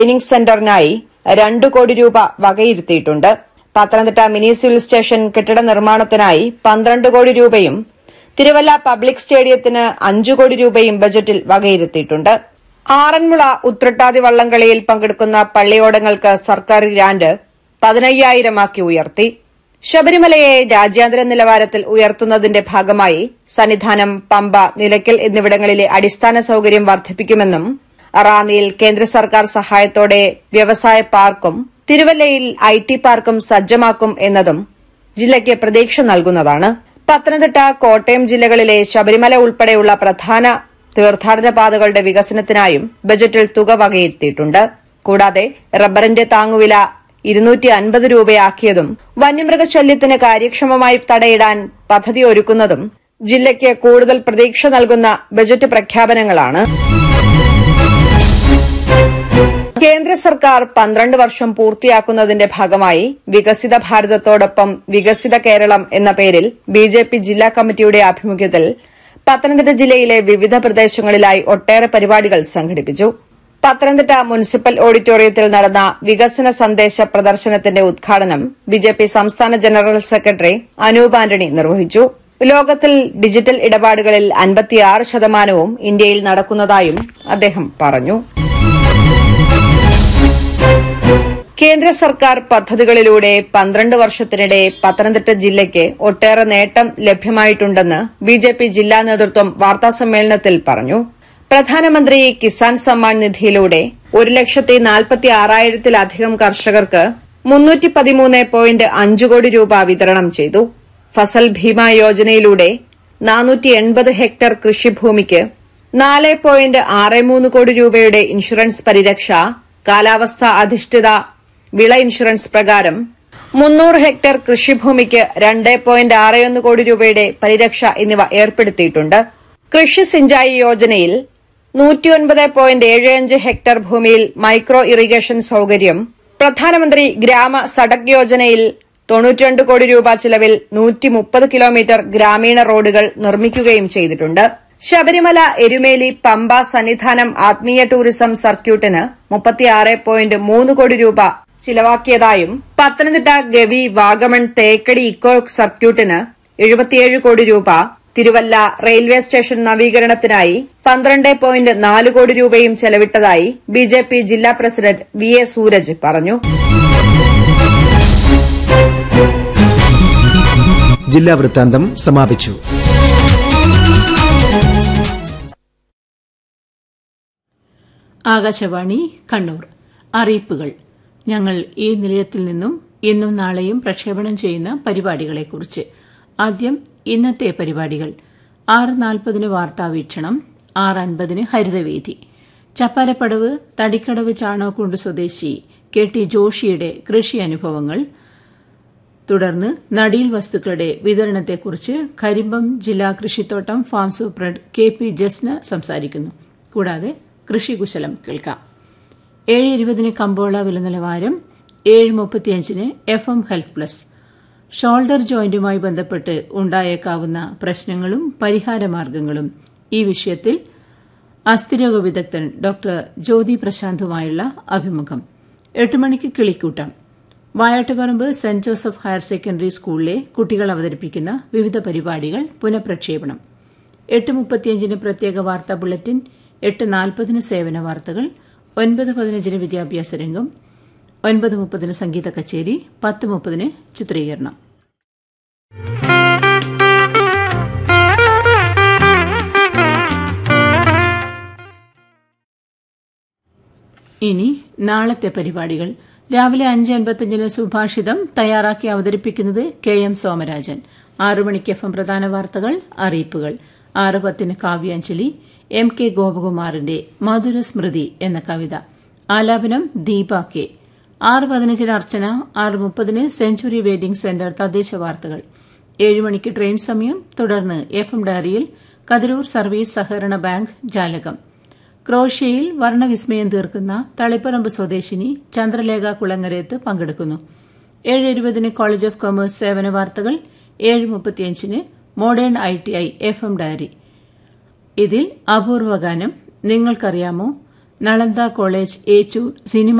training സെന്ററിനായി രണ്ടു കോടി രൂപ വകയിരുത്തിയിട്ടുണ്ട് പത്തനംതിട്ട മിനി സിവിൽ സ്റ്റേഷൻ കെട്ടിട നിർമ്മാണത്തിനായി പന്ത്രണ്ട് കോടി രൂപയും തിരുവല്ല പബ്ലിക് സ്റ്റേഡിയത്തിന് അഞ്ചു കോടി രൂപയും ബജറ്റിൽ വകയിരുത്തിയിട്ടുണ്ട് ആറന്മുള ഉത്രട്ടാതി വള്ളംകളിയിൽ പങ്കെടുക്കുന്ന പള്ളിയോടങ്ങൾക്ക് സർക്കാർ ഗ്രാന്റ് പതിനയ്യായിരമാക്കി ഉയർത്തി ശബരിമലയെ രാജ്യാന്തര നിലവാരത്തിൽ ഉയർത്തുന്നതിന്റെ ഭാഗമായി സന്നിധാനം പമ്പ നിലയ്ക്കൽ എന്നിവിടങ്ങളിലെ അടിസ്ഥാന സൌകര്യം വർദ്ധിപ്പിക്കുമെന്നും റാന്നിയിൽ കേന്ദ്ര സർക്കാർ സഹായത്തോടെ വ്യവസായ പാർക്കും തിരുവല്ലയിൽ ഐ ടി പാർക്കും സജ്ജമാക്കും എന്നതും ജില്ലയ്ക്ക് പ്രതീക്ഷ നൽകുന്നതാണ് പത്തനംതിട്ട കോട്ടയം ജില്ലകളിലെ ശബരിമല ഉൾപ്പെടെയുള്ള പ്രധാന തീർത്ഥാടന പാതകളുടെ വികസനത്തിനായും ബജറ്റിൽ തുക വകയിരുത്തിയിട്ടുണ്ട് കൂടാതെ റബ്ബറിന്റെ താങ്ങുവില ഇരുന്നൂറ്റി അൻപത് രൂപയാക്കിയതും വന്യമൃഗശല്യത്തിന് കാര്യക്ഷമമായി തടയിടാൻ പദ്ധതി ഒരുക്കുന്നതും ജില്ലയ്ക്ക് കൂടുതൽ പ്രതീക്ഷ നൽകുന്ന ബജറ്റ് പ്രഖ്യാപനങ്ങളാണ് കേന്ദ്ര സർക്കാർ പന്ത്രണ്ട് വർഷം പൂർത്തിയാക്കുന്നതിന്റെ ഭാഗമായി വികസിത ഭാരതത്തോടൊപ്പം വികസിത കേരളം എന്ന പേരിൽ ബി ജെ പി ജില്ലാ കമ്മിറ്റിയുടെ ആഭിമുഖ്യത്തിൽ പത്തനംതിട്ട ജില്ലയിലെ വിവിധ പ്രദേശങ്ങളിലായി ഒട്ടേറെ പരിപാടികൾ സംഘടിപ്പിച്ചു പത്തനംതിട്ട മുനിസിപ്പൽ ഓഡിറ്റോറിയത്തിൽ നടന്ന വികസന സന്ദേശ പ്രദർശനത്തിന്റെ ഉദ്ഘാടനം ബിജെപി സംസ്ഥാന ജനറൽ സെക്രട്ടറി അനൂപ് ആന്റണി നിർവഹിച്ചു ലോകത്തിൽ ഡിജിറ്റൽ ഇടപാടുകളിൽ അൻപത്തിയാറ് ശതമാനവും ഇന്ത്യയിൽ നടക്കുന്നതായും അദ്ദേഹം പറഞ്ഞു കേന്ദ്ര സർക്കാർ പദ്ധതികളിലൂടെ പന്ത്രണ്ട് വർഷത്തിനിടെ പത്തനംതിട്ട ജില്ലയ്ക്ക് ഒട്ടേറെ നേട്ടം ലഭ്യമായിട്ടുണ്ടെന്ന് ബിജെപി ജില്ലാ നേതൃത്വം വാർത്താസമ്മേളനത്തിൽ പറഞ്ഞു പ്രധാനമന്ത്രി കിസാൻ സമ്മാൻ നിധിയിലൂടെ ഒരു ലക്ഷത്തി നാൽപ്പത്തി ആറായിരത്തിലധികം കർഷകർക്ക് മുന്നൂറ്റി പതിമൂന്ന് പോയിന്റ് അഞ്ച് കോടി രൂപ വിതരണം ചെയ്തു ഫസൽ ഭീമ യോജനയിലൂടെ നാനൂറ്റി എൺപത് ഹെക്ടർ കൃഷിഭൂമിക്ക് നാല് പോയിന്റ് ആറ് മൂന്ന് കോടി രൂപയുടെ ഇൻഷുറൻസ് പരിരക്ഷ കാലാവസ്ഥ അധിഷ്ഠിത വിള ഇൻഷുറൻസ് പ്രകാരം മുന്നൂറ് ഹെക്ടർ കൃഷിഭൂമിക്ക് രണ്ട് പോയിന്റ് ആറൊന്ന് കോടി രൂപയുടെ പരിരക്ഷ എന്നിവ ഏർപ്പെടുത്തിയിട്ടുണ്ട് കൃഷി സിഞ്ചായി യോജനയിൽ നൂറ്റിയൊൻപത് പോയിന്റ് ഏഴ് അഞ്ച് ഹെക്ടർ ഭൂമിയിൽ മൈക്രോ ഇറിഗേഷൻ സൌകര്യം പ്രധാനമന്ത്രി ഗ്രാമ സഡക് യോജനയിൽ തൊണ്ണൂറ്റിരണ്ട് കോടി രൂപ ചിലവിൽ നൂറ്റി മുപ്പത് കിലോമീറ്റർ ഗ്രാമീണ റോഡുകൾ നിർമ്മിക്കുകയും ചെയ്തിട്ടുണ്ട് ശബരിമല എരുമേലി പമ്പ സന്നിധാനം ആത്മീയ ടൂറിസം സർക്യൂട്ടിന് മുപ്പത്തിയാറ് പോയിന്റ് മൂന്ന് കോടി രൂപ ചിലവാക്കിയതായും പത്തനംതിട്ട ഗവി വാഗമൺ തേക്കടി ഇക്കോ സർക്യൂട്ടിന് എഴുപത്തിയേഴ് കോടി രൂപ തിരുവല്ല റെയിൽവേ സ്റ്റേഷൻ നവീകരണത്തിനായി പന്ത്രണ്ട് പോയിന്റ് നാല് കോടി രൂപയും ചെലവിട്ടതായി ബിജെപി ജില്ലാ പ്രസിഡന്റ് വി എ സൂരജ് പറഞ്ഞു ജില്ലാ വൃത്താന്തം സമാപിച്ചു ആകാശവാണി കണ്ണൂർ അറിയിപ്പുകൾ ഞങ്ങൾ ഈ നിലയത്തിൽ നിന്നും ഇന്നും നാളെയും പ്രക്ഷേപണം ചെയ്യുന്ന പരിപാടികളെക്കുറിച്ച് ആദ്യം ഇന്നത്തെ പരിപാടികൾ ആറ് നാൽപ്പതിന് വാർത്താവീക്ഷണം ആറ് അൻപതിന് ഹരിതവേദി ചപ്പാരപ്പടവ് തടിക്കടവ് ചാണകക്കുണ്ട് സ്വദേശി കെ ടി ജോഷിയുടെ കൃഷി അനുഭവങ്ങൾ തുടർന്ന് നടീൽ വസ്തുക്കളുടെ വിതരണത്തെക്കുറിച്ച് കരിമ്പം ജില്ലാ കൃഷിത്തോട്ടം farm superintendent K P Jasna സംസാരിക്കുന്നു കൂടാതെ കൃഷികുശലം കേൾക്കാം ഏഴ് ഇരുപതിന് കമ്പോള വില നിലവാരം ഏഴ് മുപ്പത്തിയഞ്ചിന് F M health plus shoulder ജോയിന്റുമായി ബന്ധപ്പെട്ട് ഉണ്ടായേക്കാവുന്ന പ്രശ്നങ്ങളും പരിഹാരമാർഗങ്ങളും ഈ വിഷയത്തിൽ അസ്ഥിരോഗ വിദഗ്ധൻ ഡോക്ടർ ജ്യോതി പ്രശാന്തുമായുള്ള അഭിമുഖം എട്ട് മണിക്ക് കിളിക്കൂട്ടം Vayattuparamba saint Joseph higher secondary സ്കൂളിലെ കുട്ടികൾ അവതരിപ്പിക്കുന്ന വിവിധ പരിപാടികൾ പുനഃപ്രക്ഷേപണം എട്ട് മുപ്പത്തിയഞ്ചിന് പ്രത്യേക വാർത്താ ബുള്ളറ്റിൻ എട്ട് നാൽപ്പതിന് സേവന വാർത്തകൾ ഒൻപത് പതിനഞ്ചിന് വിദ്യാഭ്യാസ രംഗം ഒൻപത് മുപ്പതിന് സംഗീത കച്ചേരി പത്ത് മുപ്പതിന് ചിത്രീകരണം ഇനി നാളത്തെ പരിപാടികൾ രാവിലെ അഞ്ച് അൻപത്തിയഞ്ചിന് സുഭാഷിതം തയ്യാറാക്കി അവതരിപ്പിക്കുന്നത് കെ എം സോമരാജൻ ആറു മണിക്ക് എഫ് എം പ്രധാന വാർത്തകൾ അറിയിപ്പുകൾ ആറ് പത്തിന് കാവ്യാഞ്ജലി എം കെ ഗോപകുമാറിന്റെ മധുര സ്മൃതി എന്ന കവിത ആലാപനം ദീപ കെ ആറ് പതിനഞ്ചിന് അർച്ചന ആറ് മുപ്പതിന് സെഞ്ചുറി വെഡിംഗ് സെന്റർ തദ്ദേശ വാർത്തകൾ ഏഴ് മണിക്ക് ട്രെയിൻ സമയം തുടർന്ന് എഫ് എം ഡയറിയിൽ കതിരൂർ സർവീസ് സഹകരണ ബാങ്ക് ജാലകം ക്രോഷ്യയിൽ വർണ്ണവിസ്മയം തീർക്കുന്ന തളിപ്പറമ്പ് സ്വദേശിനി ചന്ദ്രലേഖ കുളങ്ങരയത്ത് പങ്കെടുക്കുന്നു ഏഴ് ഇരുപതിന് കോളേജ് ഓഫ് കൊമേഴ്സ് സേവന വാർത്തകൾ ഏഴ് മുപ്പത്തിയഞ്ചിന് modern I T I F M diary ഇതിൽ അപൂർവ ഗാനം നിങ്ങൾക്കറിയാമോ നളന്ദ കോളേജ് ഏച്ചൂർ സിനിമ